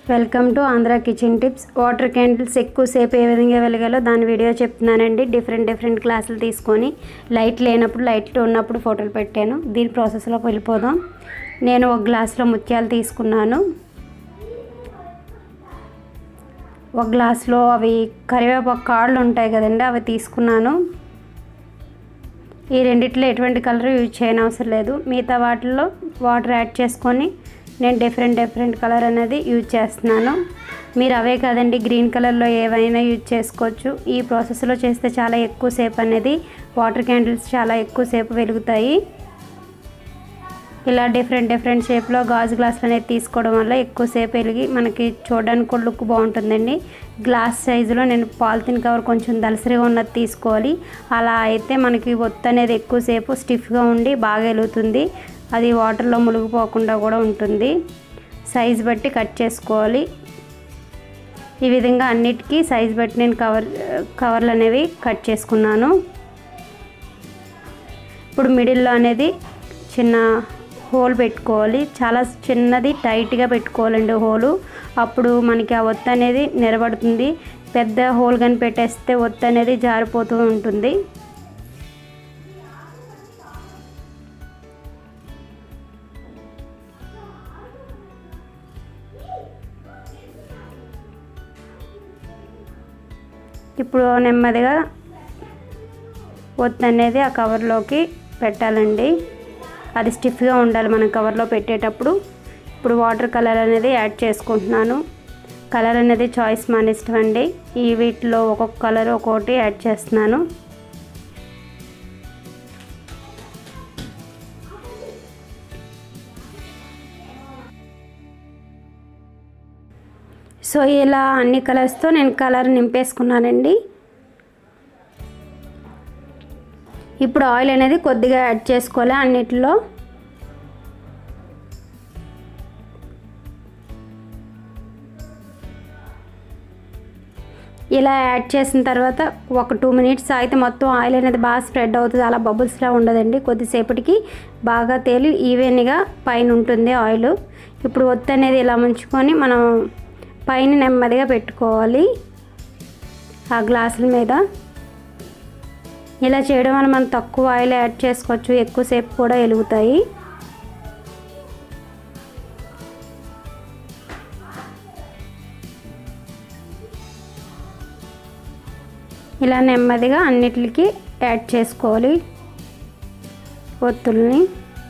welcome to Andhra kitchen tips water candles ఎక్కువసేపు ఏ విధంగా వెలగాలో దాని వీడియో చెప్తున్నానండి డిఫరెంట్ డిఫరెంట్ క్లాసులు తీసుకొని లైట్ లేనప్పుడు లైట్ ఉన్నప్పుడు ఫోటోలు పెట్టాను దీని ప్రాసెస్లోకి వెళ్ళిపోదాం నేను ఒక గ్లాసులో ముత్యాలు తీసుకున్నాను ఒక గ్లాసులో అవి కరివేపాకు కాళ్ళు ఉంటాయి కదండి అవి తీసుకున్నాను ఈ రెండిట్లో ఎటువంటి కలర్ యూజ్ చేయని అవసరం లేదు మిగతా వాటిల్లో వాటర్ యాడ్ చేసుకొని నేను డిఫరెంట్ డిఫరెంట్ కలర్ అనేది యూజ్ చేస్తున్నాను మీరు అవే కదండి గ్రీన్ కలర్లో ఏవైనా యూజ్ చేసుకోవచ్చు ఈ ప్రాసెస్లో చేస్తే చాలా ఎక్కువ సేపు అనేది వాటర్ క్యాండిల్స్ చాలా ఎక్కువ సేపు వెలుగుతాయి ఇలా డిఫరెంట్ డిఫరెంట్ షేప్లో గాజు గ్లాసులు అనేది తీసుకోవడం వల్ల ఎక్కువసేపు వెలిగి మనకి చూడడానికి కూడా లుక్ బాగుంటుందండి గ్లాస్ సైజులో నేను పాలిథిన్ కవర్ కొంచెం దలసరిగా ఉన్నది తీసుకోవాలి అలా అయితే మనకి ఒత్తు అనేది ఎక్కువసేపు స్టిఫ్గా ఉండి బాగా వెలుగుతుంది అది వాటర్లో మునిగిపోకుండా కూడా ఉంటుంది సైజ్ బట్టి కట్ చేసుకోవాలి ఈ విధంగా అన్నిటికీ సైజ్ బట్టి నేను కవర్ కవర్లు అనేవి కట్ చేసుకున్నాను ఇప్పుడు మిడిల్లో అనేది చిన్న హోల్ పెట్టుకోవాలి చాలా చిన్నది టైట్గా పెట్టుకోవాలండి హోలు అప్పుడు మనకి ఆ ఒత్తు అనేది నిలబడుతుంది పెద్ద హోల్ కానీ పెట్టేస్తే ఒత్తు అనేది జారిపోతూ ఉంటుంది ఇప్పుడు నెమ్మదిగా ఒత్తు అనేది ఆ కవర్లోకి పెట్టాలండి అది స్టిఫ్గా ఉండాలి మనం కవర్లో పెట్టేటప్పుడు ఇప్పుడు వాటర్ కలర్ అనేది యాడ్ చేసుకుంటున్నాను కలర్ అనేది చాయిస్ మన ఇష్టం అండి ఈ వీటిలో ఒక్కొక్క కలర్ ఒక్కొక్కటి యాడ్ చేస్తున్నాను సో ఇలా అన్ని కలర్స్తో నేను కలర్ నింపేసుకున్నానండి ఇప్పుడు ఆయిల్ అనేది కొద్దిగా యాడ్ చేసుకోవాలి అన్నిటిలో ఇలా యాడ్ చేసిన తర్వాత ఒక టూ మినిట్స్ ఆగితే మొత్తం ఆయిల్ అనేది బాగా స్ప్రెడ్ అవుతుంది అలా బబుల్స్లా ఉండదండి కొద్దిసేపటికి బాగా తేలి ఈవెన్గా పైన ఉంటుంది ఆయిల్ ఇప్పుడు ఒత్తు అనేది ఇలా ముంచుకొని మనం పైన నెమ్మదిగా పెట్టుకోవాలి ఆ గ్లాసుల మీద ఇలా చేయడం వల్ల మనం తక్కువ ఆయిల్ యాడ్ చేసుకోవచ్చు ఎక్కువసేపు కూడా వెలుగుతాయి ఇలా నెమ్మదిగా అన్నిటికి యాడ్ చేసుకోవాలి ఒత్తుల్ని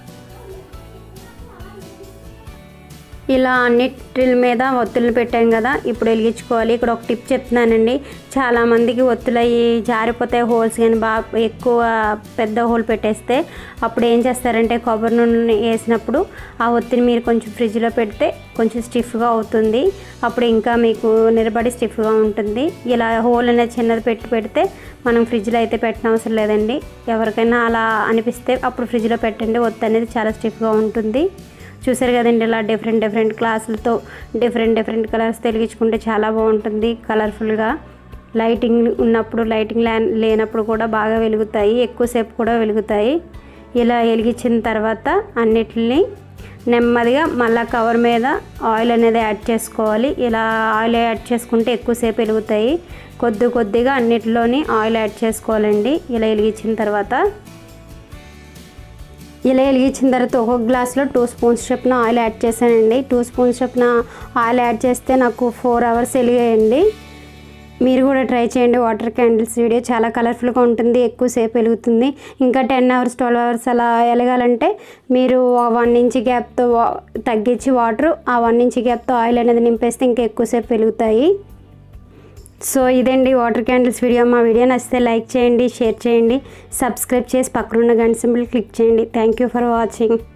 ఇలా అన్నిటి మీద ఒత్తులు పెట్టాం కదా ఇప్పుడు వెలిగించుకోవాలి ఇక్కడ ఒక టిప్ చెప్తున్నానండి చాలామందికి ఒత్తులు అయ్యి జారిపోతాయి హోల్స్ కానీ బాగా ఎక్కువ పెద్ద హోల్ పెట్టేస్తే అప్పుడు ఏం చేస్తారంటే కొబ్బరి నూనె వేసినప్పుడు ఆ ఒత్తిని మీరు కొంచెం ఫ్రిడ్జ్లో పెడితే కొంచెం స్టిఫ్గా అవుతుంది అప్పుడు ఇంకా మీకు నిలబడి స్టిఫ్గా ఉంటుంది ఇలా హోల్ అనేది చిన్నది పెట్టి పెడితే మనం ఫ్రిడ్జ్లో అయితే పెట్టిన అవసరం లేదండి ఎవరికైనా అలా అనిపిస్తే అప్పుడు ఫ్రిడ్జ్లో పెట్టండి ఒత్తి అనేది చాలా స్టిఫ్గా ఉంటుంది చూసారు కదండి ఇలా డిఫరెంట్ డిఫరెంట్ క్లాసులతో డిఫరెంట్ డిఫరెంట్ కలర్స్ తెలిగించుకుంటే చాలా బాగుంటుంది కలర్ఫుల్గా లైటింగ్ ఉన్నప్పుడు లైటింగ్ లేనప్పుడు కూడా బాగా వెలుగుతాయి ఎక్కువసేపు కూడా వెలుగుతాయి ఇలా వెలిగించిన తర్వాత అన్నిటిని నెమ్మదిగా మళ్ళీ కవర్ మీద ఆయిల్ అనేది యాడ్ చేసుకోవాలి ఇలా ఆయిల్ యాడ్ చేసుకుంటే ఎక్కువసేపు వెలుగుతాయి కొద్ది కొద్దిగా అన్నిటిలోని ఆయిల్ యాడ్ చేసుకోవాలండి ఇలా వెలిగించిన తర్వాత ఇలా వెలిగించిన తర్వాత ఒక్కొక్క గ్లాస్లో టూ స్పూన్స్ చొప్పున ఆయిల్ యాడ్ చేశానండి టూ స్పూన్స్ చొప్పున ఆయిల్ యాడ్ చేస్తే నాకు ఫోర్ అవర్స్ వెలిగాయండి మీరు కూడా ట్రై చేయండి వాటర్ క్యాండిల్స్ వీడియో చాలా కలర్ఫుల్గా ఉంటుంది ఎక్కువసేపు వెలుగుతుంది ఇంకా టెన్ అవర్స్ ట్వెల్వ్ అవర్స్ అలా వెలగాలంటే మీరు వన్ ఇంచ్ గ్యాప్తో తగ్గించి వాటర్ ఆ వన్ ఇంచ్ గ్యాప్తో ఆయిల్ అనేది నింపేస్తే ఇంకా ఎక్కువసేపు వెలుగుతాయి సో ఇదండి వాటర్ క్యాండిల్స్ వీడియో మా వీడియో నచ్చితే లైక్ చేయండి షేర్ చేయండి సబ్స్క్రైబ్ చేసి పక్కనున్న గంట సింబల్ క్లిక్ చేయండి థ్యాంక్ యూ ఫర్ వాచింగ్